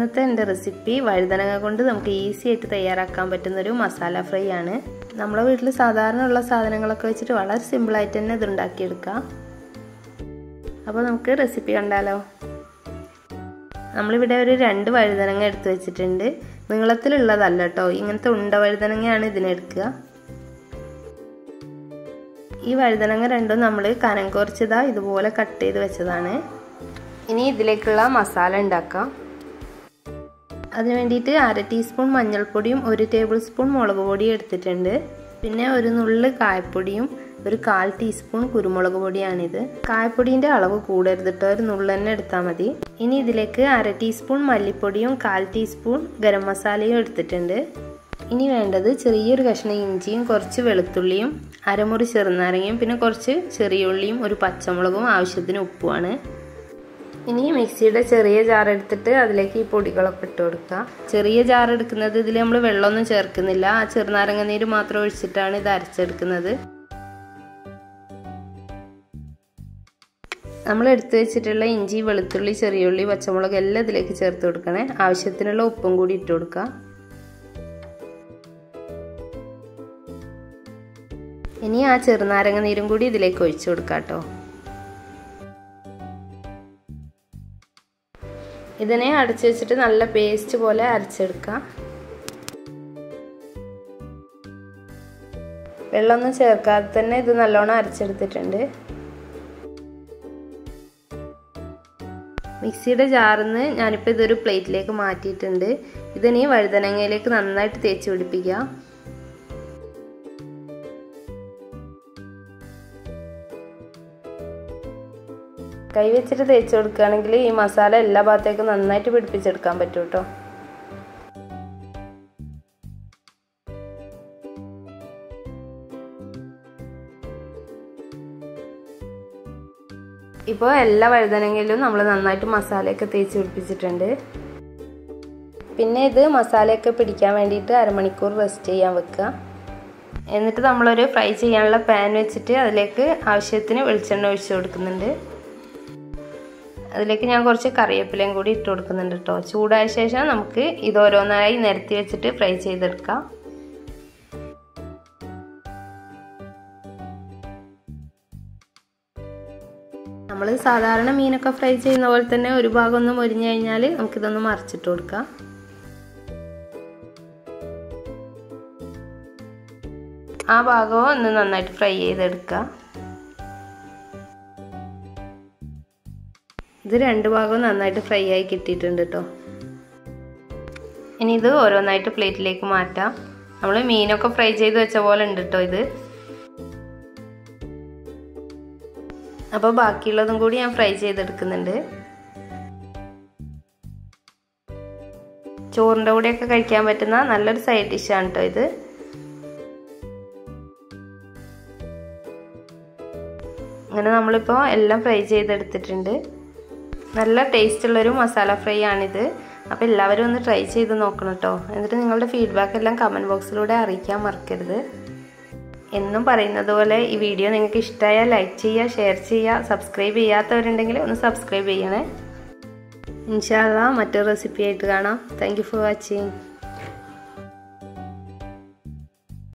ഇന്നത്തെ എൻ്റെ റെസിപ്പി വഴുതനങ്ങ കൊണ്ട് നമുക്ക് ഈസി ആയിട്ട് തയ്യാറാക്കാൻ പറ്റുന്നൊരു മസാല ഫ്രൈ ആണ് നമ്മളെ വീട്ടിൽ സാധാരണ ഉള്ള സാധനങ്ങളൊക്കെ വെച്ചിട്ട് വളരെ സിമ്പിളായിട്ട് തന്നെ ഇത് ഉണ്ടാക്കിയെടുക്കാം അപ്പോൾ നമുക്ക് റെസിപ്പി കണ്ടാലോ നമ്മളിവിടെ ഒരു രണ്ട് വഴുതനങ്ങ എടുത്തു വെച്ചിട്ടുണ്ട് നീളത്തിലുള്ളതല്ല കേട്ടോ ഇങ്ങനത്തെ ഉണ്ട വഴുതനങ്ങയാണ് ഇതിനെടുക്കുക ഈ വഴുതനങ്ങ രണ്ടും നമ്മൾ കനം കുറച്ചതാ ഇതുപോലെ കട്ട് ചെയ്ത് വെച്ചതാണ് ഇനി ഇതിലേക്കുള്ള മസാല ഉണ്ടാക്കാം അതിന് വേണ്ടിയിട്ട് അര ടീസ്പൂൺ മഞ്ഞൾപ്പൊടിയും ഒരു ടേബിൾ സ്പൂൺ മുളക് പൊടിയും എടുത്തിട്ടുണ്ട് പിന്നെ ഒരു നുള്ള് കായപ്പൊടിയും ഒരു കാൽ ടീസ്പൂൺ കുരുമുളക് പൊടിയാണിത് കായപ്പൊടിൻ്റെ അളവ് കൂടരുത് കേട്ടോ ഒരു നുള്ളു തന്നെ എടുത്താൽ മതി ഇനി ഇതിലേക്ക് അര ടീസ്പൂൺ മല്ലിപ്പൊടിയും കാൽ ടീസ്പൂൺ ഗരം മസാലയും എടുത്തിട്ടുണ്ട് ഇനി വേണ്ടത് ചെറിയൊരു കഷ്ണം ഇഞ്ചിയും കുറച്ച് വെളുത്തുള്ളിയും അരമുറി ചെറുനാരങ്ങയും പിന്നെ കുറച്ച് ചെറിയ ഉള്ളിയും ഒരു പച്ചമുളകും ആവശ്യത്തിന് ഉപ്പുമാണ് ഇനി മിക്സിയുടെ ചെറിയ ജാർ എടുത്തിട്ട് അതിലേക്ക് ഈ പൊടികളൊക്കെ ഇട്ട് കൊടുക്കുക ചെറിയ ജാർ എടുക്കുന്നത് ഇതിൽ നമ്മൾ വെള്ളമൊന്നും ചേർക്കുന്നില്ല ആ ചെറുനാരങ്ങ നീര് മാത്രം ഒഴിച്ചിട്ടാണ് ഇത് അരച്ചെടുക്കുന്നത് നമ്മൾ എടുത്തു വെച്ചിട്ടുള്ള ഇഞ്ചി വെളുത്തുള്ളി ചെറിയുള്ളി പച്ചമുളക് എല്ലാം ഇതിലേക്ക് ചേർത്ത് കൊടുക്കണേ ആവശ്യത്തിനുള്ള ഉപ്പും കൂടി ഇട്ട് കൊടുക്കുക ഇനി ആ ചെറുനാരങ്ങ നീരും കൂടി ഇതിലേക്ക് ഒഴിച്ചു കൊടുക്കാം കേട്ടോ ഇതിനെ അടച്ചു വെച്ചിട്ട് നല്ല പേസ്റ്റ് പോലെ അരച്ചെടുക്കാം വെള്ളമൊന്നും ചേർക്കാതെ തന്നെ ഇത് നല്ലോണം അരച്ചെടുത്തിട്ടുണ്ട് മിക്സിയുടെ ജാറിൽ നിന്ന് ഞാനിപ്പോൾ ഇതൊരു പ്ലേറ്റിലേക്ക് മാറ്റിയിട്ടുണ്ട് ഇതിനി വഴുതനങ്ങയിലേക്ക് നന്നായിട്ട് തേച്ച് പിടിപ്പിക്കുക കൈ വെച്ചിട്ട് തേച്ച് കൊടുക്കുകയാണെങ്കിൽ ഈ മസാല എല്ലാ ഭാഗത്തേക്കും നന്നായിട്ട് പിടിപ്പിച്ചെടുക്കാൻ പറ്റും കേട്ടോ ഇപ്പോൾ എല്ലാ വഴുതനങ്ങയിലും നമ്മൾ നന്നായിട്ട് മസാലയൊക്കെ തേച്ച് പിടിപ്പിച്ചിട്ടുണ്ട് പിന്നെ ഇത് മസാലയൊക്കെ പിടിക്കാൻ വേണ്ടിയിട്ട് അരമണിക്കൂർ റെസ്റ്റ് ചെയ്യാൻ വെക്കുക എന്നിട്ട് നമ്മളൊരു ഫ്രൈ ചെയ്യാനുള്ള പാൻ വെച്ചിട്ട് അതിലേക്ക് ആവശ്യത്തിന് വെളിച്ചെണ്ണ ഒഴിച്ചു കൊടുക്കുന്നുണ്ട് അതിലേക്ക് ഞാൻ കുറച്ച് കറിവേപ്പിലയും കൂടി ഇട്ട് കൊടുക്കുന്നുണ്ട് കേട്ടോ ചൂടായ ശേഷം നമുക്ക് ഇത് ഓരോന്നായി നിരത്തി വെച്ചിട്ട് ഫ്രൈ ചെയ്തെടുക്കാം നമ്മൾ സാധാരണ മീനൊക്കെ ഫ്രൈ ചെയ്യുന്ന പോലെ തന്നെ ഒരു ഭാഗം ഒന്ന് മൊരിഞ്ഞു കഴിഞ്ഞാൽ നമുക്കിതൊന്ന് മറിച്ചിട്ട് കൊടുക്കാം ആ ഭാഗവും ഒന്ന് നന്നായിട്ട് ഫ്രൈ ചെയ്തെടുക്കുക ഇത് രണ്ട് ഭാഗവും നന്നായിട്ട് ഫ്രൈ ആയി കിട്ടിയിട്ടുണ്ട് കേട്ടോ ഇനി ഇത് ഓരോന്നായിട്ട് പ്ലേറ്റിലേക്ക് മാറ്റാം നമ്മൾ മീനൊക്കെ ഫ്രൈ ചെയ്ത് വെച്ച പോലെ ഉണ്ട് കേട്ടോ ഇത് അപ്പോൾ ബാക്കിയുള്ളതും കൂടി ഞാൻ ഫ്രൈ ചെയ്തെടുക്കുന്നുണ്ട് ചോറിൻ്റെ കൂടെയൊക്കെ കഴിക്കാൻ പറ്റുന്ന നല്ലൊരു സൈഡ് ഡിഷാണ് കേട്ടോ ഇത് അങ്ങനെ നമ്മളിപ്പോൾ എല്ലാം ഫ്രൈ ചെയ്തെടുത്തിട്ടുണ്ട് നല്ല ടേസ്റ്റ് ഉള്ളൊരു മസാല ഫ്രൈ ആണിത് അപ്പോൾ എല്ലാവരും ഒന്ന് ട്രൈ ചെയ്ത് നോക്കണം കേട്ടോ എന്നിട്ട് നിങ്ങളുടെ ഫീഡ്ബാക്ക് എല്ലാം കമൻറ്റ് ബോക്സിലൂടെ അറിയിക്കാൻ മറക്കരുത് എന്നും പറയുന്നത് പോലെ ഈ വീഡിയോ നിങ്ങൾക്ക് ഇഷ്ടമായാൽ ലൈക്ക് ചെയ്യുക ഷെയർ ചെയ്യുക സബ്സ്ക്രൈബ് ചെയ്യാത്തവരുണ്ടെങ്കിൽ ഒന്ന് സബ്സ്ക്രൈബ് ചെയ്യണേ ഇൻഷാല്ല മറ്റൊരു റെസിപ്പി ആയിട്ട് കാണാം താങ്ക് ഫോർ വാച്ചിങ്